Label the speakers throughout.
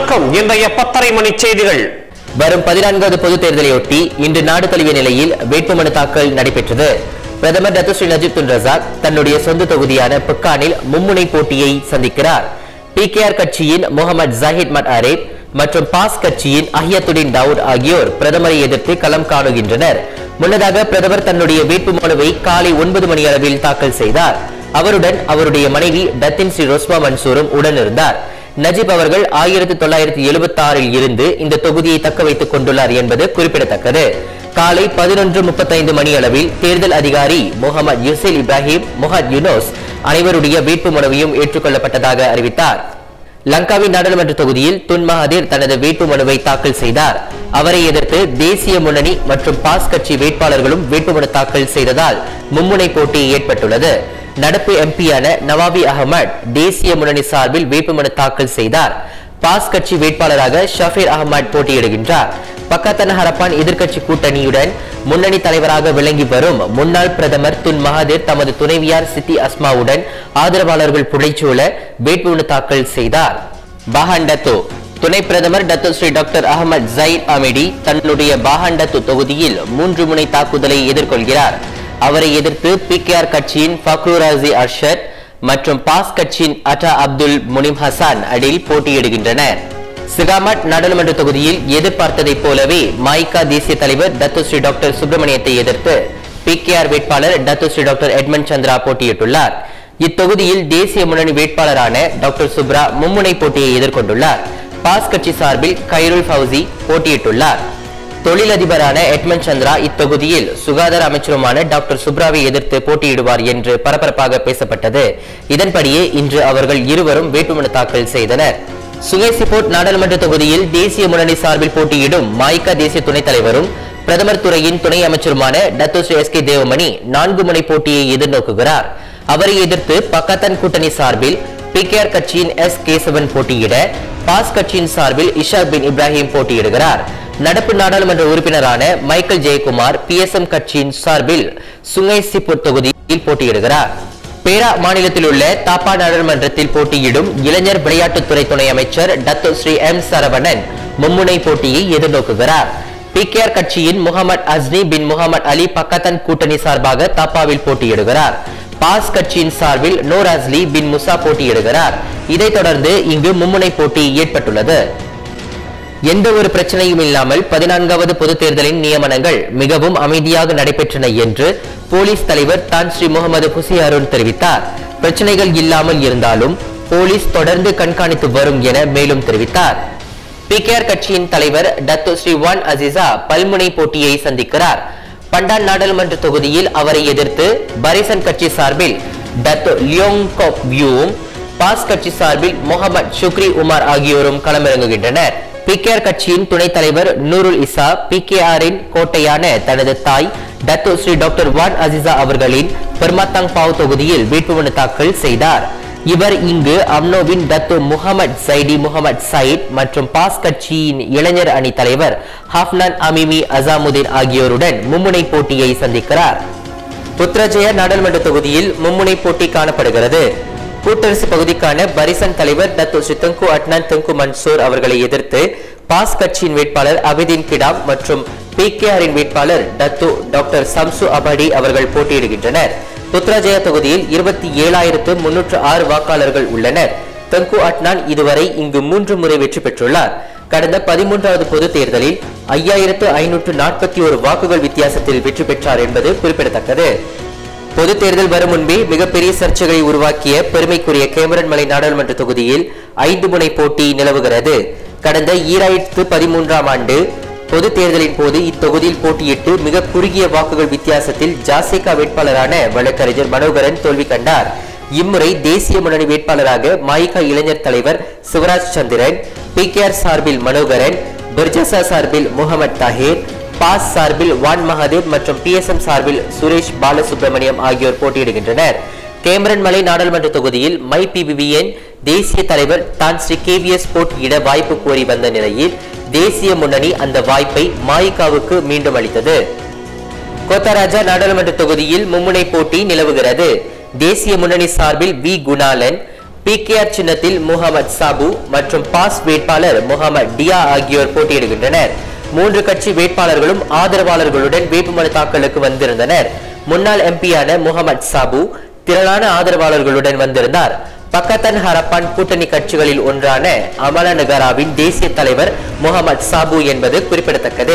Speaker 1: வணக்கம் இன்றைய பத்தரை மணி செய்திகள்
Speaker 2: வரும் பதினான்காவது பொதுத் தேர்தலையொட்டி இன்று நாடு தழுவிய நிலையில் வேட்புமனு தாக்கல் நடைபெற்றது பிரதமர் Datuk Seri Najib Tun Razak தன்னுடைய சொந்த தொகுதியான புக்கானில் மும்முனை போட்டியை சந்திக்கிறார் பிகேஆர் கட்சியின் முகமது ஜாஹித் மட் அரேப் மற்றும் பாஸ் கட்சியின் அஹியத்துடின் டவுட் ஆகியோர் பிரதமரை எதிர்த்து களம் காணுகின்றனர் முன்னதாக பிரதமர் தன்னுடைய வேட்புமனுவை காலை ஒன்பது மணி அளவில் தாக்கல் செய்தார் அவருடன் அவருடைய மனைவி டத்தின் ஸ்ரீ ரோஸ்மா மன்சூரும் உடனிருந்தார் நஜீப் அவர்கள் ஆயிரத்தி தொள்ளாயிரத்தி எழுபத்தி ஆறில் இருந்து இந்த தொகுதியை தக்க வைத்துக் கொண்டுள்ளார் என்பது குறிப்பிடத்தக்கது காலை பதினொன்று முப்பத்தைந்து மணி அளவில் தேர்தல் அதிகாரி முகமது யுசேல் இப்ராஹிம் முஹத் யுனோஸ் அனைவருடைய வேட்புமனுவையும் ஏற்றுக்கொள்ளப்பட்டதாக அறிவித்தார் லங்காவின் நாடாளுமன்ற தொகுதியில் துன் மகாதீர் தனது வேட்புமனுவை தாக்கல் செய்தார் அவரை எதிர்த்து தேசிய முன்னணி மற்றும் பாஸ் கட்சி வேட்பாளர்களும் வேட்புமனு தாக்கல் செய்ததால் மும்முனை போட்டி ஏற்பட்டுள்ளது நடப்பு எம்பியான நவாபி அகமட் தேசிய முன்னணி சார்பில் வேட்புமனு தாக்கல் செய்தார் பாஸ் கட்சி வேட்பாளராக ஷஃபீர் அகமட் போட்டியிடுகின்றார் பக்கத்தன ஹரப்பான் எதிர்க்கட்சி கூட்டணியுடன் முன்னணி தலைவராக விளங்கி வரும் முன்னாள் பிரதமர் துன் மகாதீர் தமது துணைவியார் சித்தி அஸ்மாவுடன் ஆதரவாளர்கள் புடைச்சூழ வேட்புமனு தாக்கல் செய்தார் பாஹண்டத்தோ துணை பிரதமர் Datuk Seri doctor Ahmad Zahid Hamidi தன்னுடைய பாஹண்டத்து தொகுதியில் மூன்று முனை தாக்குதலை எதிர்கொள்கிறார் அவரை எதிர்த்து பிகேஆர் கட்சியின் ஃபக்ரூராசி அர்ஷத் மற்றும் பாஸ் கட்சியின் அட்டா அப்துல் முனிம் ஹசான் அடில் போட்டியிடுகின்றனர் சிகாமட் நாடாளுமன்ற தொகுதியில் எதிர்பார்த்ததைப் போலவே மாய்கா தேசிய தலைவர் டத்து ஸ்ரீ டாக்டர் சுப்பிரமணியத்தை எதிர்த்து பிகேஆர் வேட்பாளர் Datuk Seri doctor Edmund Santhara போட்டியிட்டுள்ளார் இத்தொகுதியில் தேசிய முன்னணி வேட்பாளரான டாக்டர் சுப்ரா மும்முனை போட்டியை எதிர்கொண்டுள்ளார் பாஸ் கட்சி சார்பில் கைருல் ஃபவுசி போட்டியிட்டுள்ளார் தொழிலதிபரான எட்மண்ட் சந்திரா இத்தொகுதியில் சுகாதார அமைச்சருமான டாக்டர் சுப்ராவை எதிர்த்து போட்டியிடுவார் என்று பரபரப்பாக பேசப்பட்டது இதன்படியே இன்று அவர்கள் இருவரும் வேட்புமனு தாக்கல் செய்தனர் சுகேசிபோர்ட் நாடாளுமன்ற தொகுதியில் தேசிய முன்னணி சார்பில் போட்டியிடும் மாய்கா தேசிய துணைத் தலைவரும் பிரதமர் துறையின் துணை அமைச்சருமான Datuk Seri S K Devamany நான்கு முனை போட்டியை எதிர்நோக்குகிறார் அவரை எதிர்த்து பக்கத்தன் கூட்டணி சார்பில் பிகேஆர் கட்சியின் எஸ் கேசவன் போட்டியிட பாஸ் கட்சியின் சார்பில் இஷாக் பின் இப்ராஹிம் போட்டியிடுகிறார் நடப்பு நாடாளுமன்ற உறுப்பினரான மைக்கேல் ஜெயக்குமார் பிஎஸ்எம் கட்சியின் சார்பில் சுங்கைசிப்பூர் தொகுதியில் போட்டியிடுகிறார் பேரா மாநிலத்தில் உள்ள தாப்பா நாடாளுமன்றத்தில் போட்டியிடும் இளைஞர் விளையாட்டுத்துறை துணை அமைச்சர் டத்து ஸ்ரீ எம் சரவணன் மும்முனை போட்டியை எதிர்நோக்குகிறார் பிகேஆர் கட்சியின் முகமது அஸ்னி பின் முகமது அலி பக்கத்தன் கூட்டணி சார்பாக தாப்பாவில் போட்டியிடுகிறார் பாஸ் கட்சியின் சார்பில் நோர் அஸ்லி பின் முசா போட்டியிடுகிறார் இதைத் தொடர்ந்து இங்கு மும்முனை போட்டி ஏற்பட்டுள்ளது எந்த ஒரு பிரச்சனையும் இல்லாமல் பதினான்காவது பொதுத் தேர்தலின் நியமனங்கள் மிகவும் அமைதியாக நடைபெற்றன என்று போலீஸ் தலைவர் தான் ஸ்ரீ முகமது புசி அருண் தெரிவித்தார் பிரச்சனைகள் இல்லாமல் இருந்தாலும் போலீஸ் தொடர்ந்து கண்காணித்து வரும் என மேலும் தெரிவித்தார் பிகேஆர் கட்சியின் தலைவர் டத்து ஸ்ரீ வான் அசிசா பல்முனை போட்டியை சந்திக்கிறார் பண்டான் நாடாளுமன்ற தொகுதியில் அவரை எதிர்த்து பரிசன் கட்சி சார்பில் டத்து லியோங் கோப் வியூவும் பாஸ் கட்சி சார்பில் முகமது ஷுக்ரி உமார் ஆகியோரும் களமிறங்குகின்றனர் பிகேஆர் கட்சியின் துணைத் தலைவர் நூருல் இசா பிகேஆரின் கோட்டையான தனது தாய் Datuk Seri doctor Wan Azizah அவர்களின் பெர்மாத்தாங் பாவ் தொகுதியில் வேட்புமனு தாக்கல் செய்தார் இவர் இங்கு அம்னோவின் Datuk Mohamed Zaidi Mohamed Said மற்றும் பாஸ் கட்சியின் இளைஞர் அணி தலைவர் ஹாஃப்னான் அமிமி அசாமுதீன் ஆகியோருடன் மும்முனை போட்டியை சந்திக்கிறார் புத்ரஜய நாடாளுமன்ற தொகுதியில் மும்முனை போட்டி காணப்படுகிறது கூட்டரசு பகுதிக்கான பரிசன் தலைவர் டத்து ஸ்ரீ தங்கு அட்னான் தங்கு மன்சூர் அவர்களை எதிர்த்து பாஸ் கட்சியின் வேட்பாளர் அபிதீன் கிடாம் மற்றும் பிகேஆரின் வேட்பாளர் டத்து டாக்டர் சம்சு அபடி அவர்கள் போட்டியிடுகின்றனர் புத்ராஜயா தொகுதியில் இருபத்தி ஏழாயிரத்து முன்னூற்று ஆறு வாக்காளர்கள் உள்ளனர் தங்கு அட்னான் இதுவரை இங்கு மூன்று முறை வெற்றி பெற்றுள்ளார் கடந்த பதிமூன்றாவது பொது தேர்தலில் ஐயாயிரத்து ஐநூற்று நாற்பத்தி ஒரு வாக்குகள் வித்தியாசத்தில் வெற்றி பெற்றார் என்பது குறிப்பிடத்தக்கது பொது தேர்தல் வரும் முன்பே மிகப்பெரிய சர்ச்சைகளை உருவாக்கிய பெருமைக்குரிய கேமரன் மலை நாடாளுமன்ற தொகுதியில் ஐந்து முனை போட்டி நிலவுகிறது கடந்த ஈராயிரத்து பதிமூன்றாம் ஆண்டு பொது தேர்தலின் போது இத்தொகுதியில் போட்டியிட்டு மிக குறுகிய வாக்குகள் வித்தியாசத்தில் ஜாசிகா வேட்பாளரான வழக்கறிஞர் மனோகரன் தோல்வி கண்டார் இம்முறை தேசிய முன்னணி வேட்பாளராக மாயிகா இளைஞர் தலைவர் சிவராஜ் சந்திரன் பிகேஆர் சார்பில் மனோகரன் பிர்ஜசா சார்பில் முகமது தாஹிர் பாஸ் சார்பில் வான் மகாதேவ் மற்றும் பிஎஸ்எம் சார்பில் சுரேஷ் பாலசுப்ரமணியம் ஆகியோர் போட்டியிடுகின்றனர் கேமரன் மலை நாடாளுமன்ற தொகுதியில் மை பிபிவிஎன் தேசிய தலைவர் தான் ஸ்ரீ கேவிஎஸ் போட்டியிட வாய்ப்பு கோரி வந்த நிலையில் தேசிய முன்னணி அந்த வாய்ப்பை மாயிகாவுக்கு மீண்டும் அளித்தது கோத்தராஜா நாடாளுமன்ற தொகுதியில் மும்முனை போட்டி நிலவுகிறது தேசிய முன்னணி சார்பில் வி குணாலன் பிகேஆர் சின்னத்தில் முகமது சாபு மற்றும் பாஸ் வேட்பாளர் முகமது டியா ஆகியோர் போட்டியிடுகின்றனர் மூன்று கட்சி வேட்பாளர்களும் ஆதரவாளர்களுடன் வேட்புமனு தாக்கலுக்கு வந்திருந்தனர் முன்னாள் எம்பியான முகமது சாபு திரளான ஆதரவாளர்களுடன் வந்திருந்தார் பக்கத்தன் ஹரப்பான் கூட்டணி கட்சிகளில் ஒன்றான அமல நகராவின் தேசிய தலைவர் முகமது சாபு என்பது குறிப்பிடத்தக்கது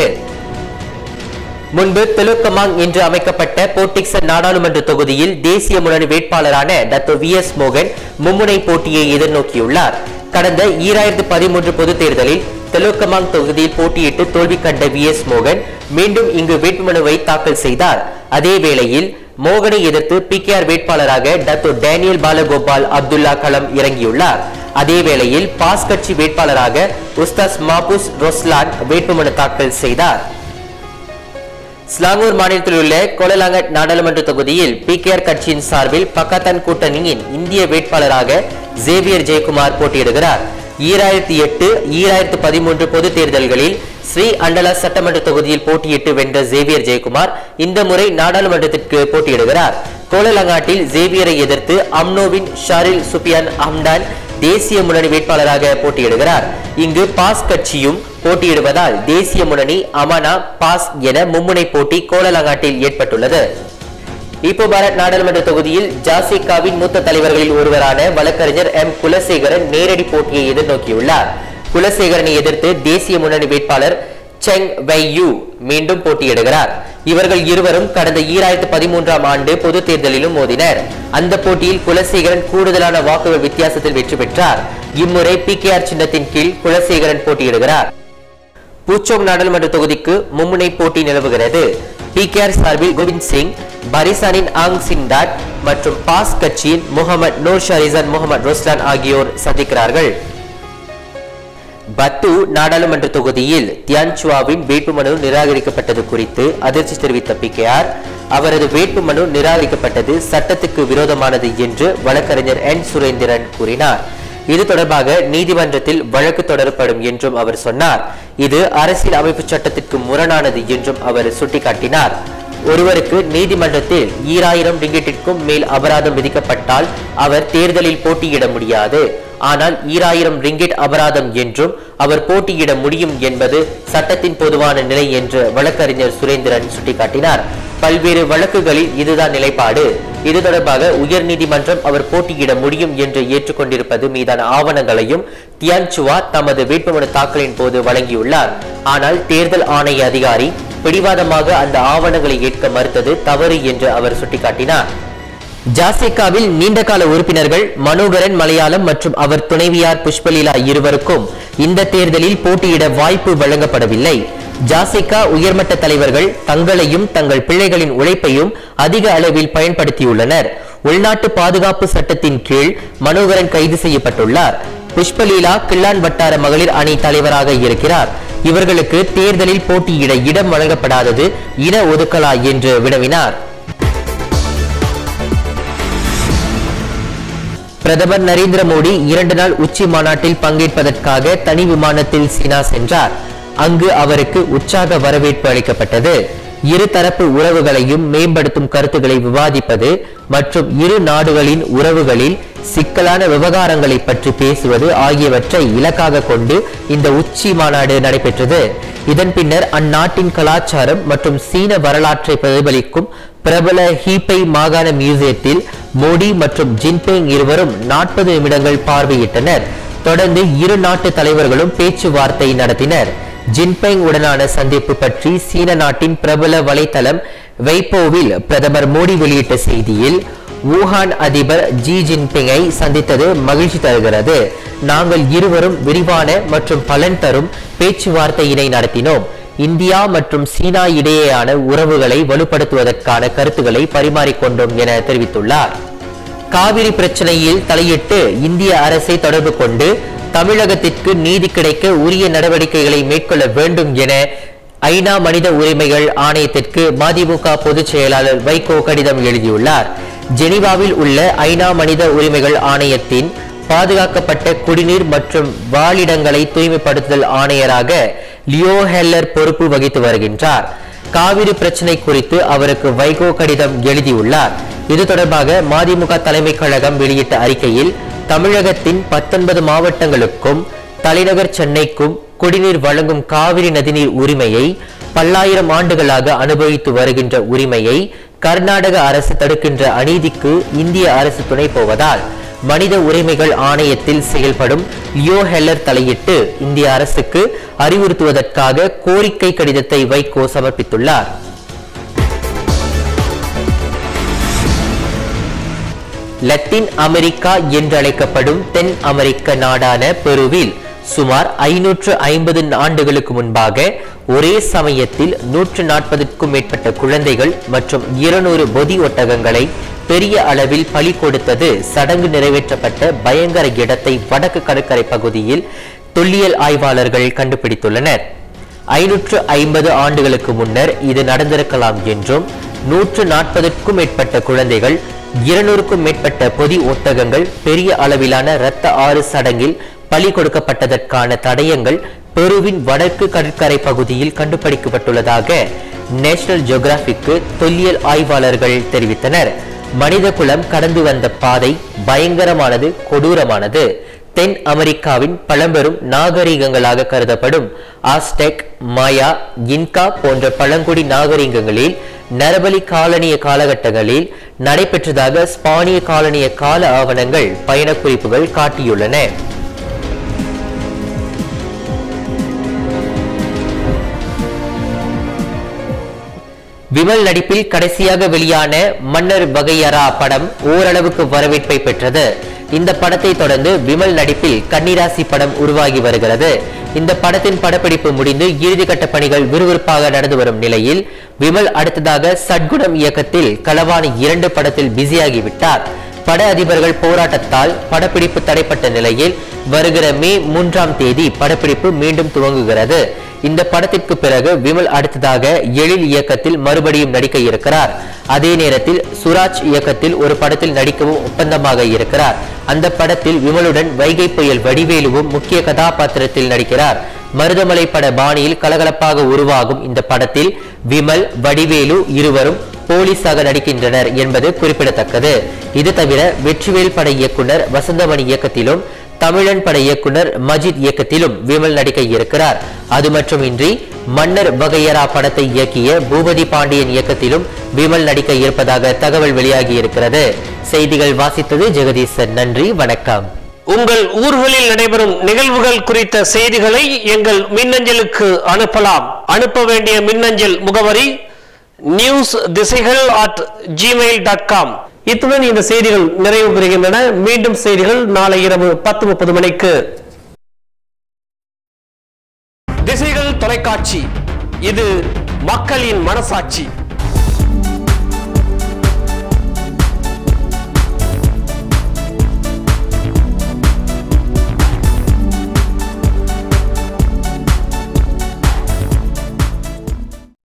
Speaker 2: முன்பு தெலுக்கமாங் என்று அமைக்கப்பட்ட போர்டிக்சன் நாடாளுமன்ற தொகுதியில் தேசிய முன்னணி வேட்பாளரான டத்தோ வி எஸ் மோகன் மும்முனை போட்டியை எதிர்நோக்கியுள்ளார் கடந்த ஈராயிரத்து பதிமூன்று பொதுத் தேர்தலில் தெலுக்கமாங் தொகுதியில் போட்டியிட்டு தோல்வி கண்ட வி எஸ் மோகன் மீண்டும் இங்கு வேட்புமனுவை தாக்கல் செய்தார் அதே வேளையில் மோகனை எதிர்த்து பிகேஆர் வேட்பாளராக டத்தோ டேனியல் பாலகோபால் அப்துல்லா களம் இறங்கியுள்ளார் அதே வேளையில் பாஸ் கட்சி வேட்பாளராக உஸ்தாஸ் மாபூஸ் ரொஸ்லான் வேட்புமனு தாக்கல் செய்தார் ஸ்லாங்கூர் மாநிலத்தில் உள்ள கோலலாங்கட் நாடாளுமன்ற தொகுதியில் பிகேஆர் கட்சியின் சார்பில் பக்கத்தான் கூட்டணியின் இந்திய வேட்பாளராக ஜேவியர் ஜெயக்குமார் போட்டியிடுகிறார் ஈராயிரத்தி எட்டு ஈராயிரத்து பதிமூன்று பொது தேர்தல்களில் ஸ்ரீ அண்டலா சட்டமன்ற தொகுதியில் போட்டியிட்டு வென்ற ஜேவியர் ஜெயக்குமார் இந்த முறை நாடாளுமன்றத்திற்கு போட்டியிடுகிறார் கோலலங்காட்டில் ஜேவியரை எதிர்த்து அம்னோவின் ஷாரில் சுபியான் அம்டான் தேசிய முன்னணி வேட்பாளராக போட்டியிடுகிறார் இங்கு பாஸ் கட்சியும் போட்டியிடுவதால் தேசிய முன்னணி அமனா பாஸ் என மும்முனை போட்டி கோலலங்காட்டில் ஏற்பட்டுள்ளது இப்போ பாரத் நாடாளுமன்ற தொகுதியில் ஜாசிகாவின் மூத்த தலைவர்களில் ஒருவரான வழக்கறிஞர் எம் குலசேகரன் நேரடி போட்டியை எதிர்நோக்கியுள்ளார் குலசேகரனை எதிர்த்து தேசிய முன்னணி வேட்பாளர் செங் வையூ மீண்டும் போட்டியிடுகிறார் இவர்கள் இருவரும் கடந்த ஈராயிரத்து பதிமூன்றாம் ஆண்டு பொது தேர்தலிலும் மோதினர் அந்த போட்டியில் குலசேகரன் கூடுதலான வாக்குகள் வித்தியாசத்தில் வெற்றி பெற்றார் இம்முறை பிகேஆர் சின்னத்தின் கீழ் குலசேகரன் போட்டியிடுகிறார் பூச்சோங் நாடாளுமன்ற தொகுதிக்கு மும்முனை போட்டி நிலவுகிறது பிகேஆர் சார்பில் கோவிந்த் சிங் பரிசானின் ஆங் சின்டாட் மற்றும் பாஸ் கட்சியின் Mohamed Noor Sharizan Mohamed Roslan ஆகியோர் சந்திக்கிறார்கள் பத்து நாடாளுமன்ற தொகுதியில் தியான்சுவாவின் வேட்புமனு நிராகரிக்கப்பட்டது குறித்து அதிர்ச்சி தெரிவித்த பிகேஆர் அவரது வேட்புமனு நிராகரிக்கப்பட்டது சட்டத்துக்கு விரோதமானது என்று வழக்கறிஞர் என் சுரேந்திரன் கூறினார் இது தொடர்பாக நீதிமன்றத்தில் வழக்கு தொடரப்படும் என்றும் அவர் சொன்னார் இது அரசியல் அமைப்பு சட்டத்திற்கு முரணானது என்றும் அவர் சுட்டிக்காட்டினார் ஒருவருக்கு நீதிமன்றத்தில் ஈராயிரம் ரிங்கெட்டிற்கும் மேல் அபராதம் விதிக்கப்பட்டால் அவர் தேர்தலில் போட்டியிட முடியாது ஆனால் ஈராயிரம் ரிங்கெட் அபராதம் என்றும் அவர் போட்டியிட முடியும் என்பது சட்டத்தின் பொதுவான நிலை என்று வழக்கறிஞர் சுரேந்திரன் சுட்டிக்காட்டினார் பல்வேறு வழக்குகளில் இதுதான் நிலைப்பாடு இது தொடர்பாக உயர்நீதிமன்றம் அவர் போட்டியிட முடியும் என்று ஏற்றுக்கொண்டிருப்பது மீதான ஆவணங்களையும் தியான்சுவா தமது வேட்புமனு தாக்கலின் போது வழங்கியுள்ளார் ஆனால் தேர்தல் ஆணைய அதிகாரி பிடிவாதமாக அந்த ஆவணங்களை ஏற்க மறுத்தது தவறு என்று அவர் சுட்டிக்காட்டினார் ஜாசிகாவில் நீண்டகால உறுப்பினர்கள் மனோகரன் மலையாளம் மற்றும் அவர் துணைவியார் புஷ்பலீலா இருவருக்கும் இந்த தேர்தலில் போட்டியிட வாய்ப்பு வழங்கப்படவில்லை ஜாசிகா உயர்மட்ட தலைவர்கள் தங்களையும் தங்கள் பிள்ளைகளின் உழைப்பையும் அதிக அளவில் பயன்படுத்தியுள்ளனர் உள்நாட்டு பாதுகாப்பு சட்டத்தின் கீழ் மனோகரன் கைது செய்யப்பட்டுள்ளார் புஷ்பலீலா கிள்ளான் வட்டார மகளிர் அணி தலைவராக இருக்கிறார் இவர்களுக்கு தேர்தலில் போட்டியிட இடம் வழங்கப்படாதது இன ஒதுக்கலா என்று வினவினார் பிரதமர் நரேந்திர மோடி இரண்டு நாள் உச்சி மாநாட்டில் பங்கேற்பதற்காக தனி விமானத்தில் சீனா சென்றார் அங்கு அவருக்கு உற்சாக வரவேற்பு அளிக்கப்பட்டது இருதரப்பு உறவுகளையும் மேம்படுத்தும் கருத்துக்களை விவாதிப்பது மற்றும் இரு நாடுகளின் உறவுகளில் சிக்கலான விவகாரங்களை பற்றி பேசுவது ஆகியவற்றை இலக்காக கொண்டு இந்த உச்சி மாநாடு நடைபெற்றது இதன் பின்னர் அந்நாட்டின் கலாச்சாரம் மற்றும் சீன வரலாற்றை பிரதிபலிக்கும் பிரபல ஹீப்பை மாகாண மியூசியத்தில் மோடி மற்றும் ஜின்பிங் இருவரும் நாற்பது நிமிடங்கள் பார்வையிட்டனர் தொடர்ந்து இரு நாட்டு தலைவர்களும் பேச்சுவார்த்தை நடத்தினர் ஜின்பிங் உடனான சந்திப்பு பற்றி சீன நாட்டின் பிரபல வலைத்தளம் வைப்போவில் பிரதமர் மோடி வெளியிட்ட செய்தியில் வூஹான் அதிபர் ஜி ஜின்பிங்கை சந்தித்தது மகிழ்ச்சி தருகிறது நாங்கள் இருவரும் விரிவான மற்றும் பலன் தரும் பேச்சுவார்த்தையினை நடத்தினோம் இந்தியா மற்றும் சீனா இடையேயான உறவுகளை வலுப்படுத்துவதற்கான கருத்துக்களை பரிமாறிக்கொண்டோம் என தெரிவித்துள்ளார் காவிரி பிரச்சனையில் தலையிட்டு இந்திய அரசை தொடர்பு கொண்டு தமிழகத்திற்கு நீதி கிடைக்க உரிய நடவடிக்கைகளை மேற்கொள்ள வேண்டும் என ஐநா மனித உரிமைகள் ஆணையத்திற்கு மதிமுக பொதுச் செயலாளர் வைகோ கடிதம் எழுதியுள்ளார் ஜெனீவாவில் உள்ள ஐநா மனித உரிமைகள் ஆணையத்தின் பாதுகாக்கப்பட்ட குடிநீர் மற்றும் வாழிடங்களை தூய்மைப்படுத்துதல் ஆணையராக லியோ ஹெல்லர் பொறுப்பு வகித்து வருகின்றார் காவிரி பிரச்சனை குறித்து அவருக்கு வைகோ கடிதம் எழுதியுள்ளார் இது தொடர்பாக மதிமுக தலைமை கழகம் வெளியிட்ட அறிக்கையில் தமிழகத்தின் பத்தொன்பது மாவட்டங்களுக்கும் தலைநகர் சென்னைக்கும் குடிநீர் வழங்கும் காவிரி நதிநீர் உரிமையை பல்லாயிரம் ஆண்டுகளாக அனுபவித்து வருகின்ற உரிமையை கர்நாடக அரசு தடுக்கின்ற அநீதிக்கு இந்திய அரசு துணை போவதால் மனித உரிமைகள் ஆணையத்தில் செயல்படும் லியோ ஹெல்லர் தலையிட்டு இந்திய அரசுக்கு அறிவுறுத்துவதற்காக கோரிக்கை கடிதத்தை வைகோ சமர்ப்பித்துள்ளார் லத்தீன் அமெரிக்கா என்றழைக்கப்படும் தென் அமெரிக்க நாடான பெருவில் சுமார் ஐநூற்று ஐம்பது ஆண்டுகளுக்கு முன்பாக ஒரே சமயத்தில் நூற்று நாற்பதுக்கும் மேற்பட்ட குழந்தைகள் மற்றும் இருநூறு பொதி ஒட்டகங்களை பெரிய அளவில் பலி கொடுத்தது சடங்கு நிறைவேற்றப்பட்ட பயங்கர இடத்தை வடக்கு கடற்கரை பகுதியில் தொல்லியல் ஆய்வாளர்கள் கண்டுபிடித்துள்ளனர் ஐநூற்று ஐம்பது ஆண்டுகளுக்கு முன்னர் இது நடந்திருக்கலாம் என்றும் நூற்று நாற்பதுக்கும் மேற்பட்ட குழந்தைகள் இருநூறுக்கும் மேற்பட்ட பொதி ஒட்டகங்கள் பெரிய அளவிலான இரத்த ஆறு சடங்கில் பலி கொடுக்கப்பட்டதற்கான தடயங்கள் பெருவின் வடக்கு கடற்கரை பகுதியில் கண்டுபிடிக்கப்பட்டுள்ளதாக நேஷனல் ஜியோகிராபிக்கு தொல்லியல் ஆய்வாளர்கள் தெரிவித்தனர் மனித குலம் கடந்து வந்த பாதை பயங்கரமானது கொடூரமானது தென் அமெரிக்காவின் பழம்பெரும் நாகரிகங்களாக கருதப்படும் ஆஸ்டெக் மாயா இன்கா போன்ற பழங்குடி நாகரிகங்களில் நரபலி காலனிய காலகட்டங்களில் நடைபெற்றதாக ஸ்பானிய காலனிய கால ஆவணங்கள் பயணக் குறிப்புகள் காட்டியுள்ளன விமல் நடிப்பில் கடைசியாக வெளியான மன்னர் வகையரா படம் ஓரளவுக்கு வரவேற்பை பெற்றது இந்த படத்தை தொடர்ந்து விமல் நடிப்பில் கன்னிராசி படம் உருவாகி வருகிறது இந்த படத்தின் படப்பிடிப்பு முடிந்து இறுதிக்கட்ட பணிகள் விறுவிறுப்பாக நடந்து வரும் நிலையில் விமல் அடுத்ததாக சட்குணம் இயக்கத்தில் களவாணி இரண்டு படத்தில் பிஸியாகி விட்டார் பட அதிபர்கள் போராட்டத்தால் படப்பிடிப்பு தடைப்பட்ட நிலையில் வருகிற மே மூன்றாம் தேதி படப்பிடிப்பு மீண்டும் துவங்குகிறது இந்த படத்திற்கு பிறகு விமல் அடுத்ததாக எழில் இயக்கத்தில் மறுபடியும் நடிக்க இருக்கிறார் அதே நேரத்தில் சுராஜ் இயக்கத்தில் ஒரு படத்தில் நடிக்கவும் ஒப்பந்தமாக இருக்கிறார் அந்த படத்தில் விமலுடன் வைகை புயல் வடிவேலுவும் முக்கிய கதாபாத்திரத்தில் நடிக்கிறார் மருதமலை பட பாணியில் கலகலப்பாக உருவாகும் இந்த படத்தில் விமல் வடிவேலு இருவரும் போலீஸாக நடிக்கின்றனர் என்பது குறிப்பிடத்தக்கது இது தவிர வெற்றிவேல் பட இயக்குனர் வசந்தமணி இயக்கத்திலும் தமிழன் பட இயக்குனர் மஜித் இயக்கத்திலும் விமல் நடிக்க இருக்கிறார் அது மட்டுமின்றி மன்னர் வகையரா படத்தை இயக்கிய பூபதி பாண்டியன் இயக்கத்திலும் விமல் நடிக்க இருப்பதாக தகவல் வெளியாகி இருக்கிறது செய்திகள் வாசித்தது ஜெகதீசன் நன்றி வணக்கம்
Speaker 1: உங்கள் ஊர்களில் நடைபெறும் நிகழ்வுகள் குறித்த செய்திகளை எங்கள் மின்னஞ்சலுக்கு அனுப்பலாம் அனுப்ப வேண்டிய மின்னஞ்சல் முகவரி நியூஸ் திசைகள் அட் ஜிமெயில் டாட் காம் இத்துடன் இந்த செய்திகள் நிறைவு பெறுகின்றன மீண்டும் செய்திகள் நாளை இரவு பத்து முப்பது மணிக்கு திசைகள் தொலைக்காட்சி இது மக்களின் மனசாட்சி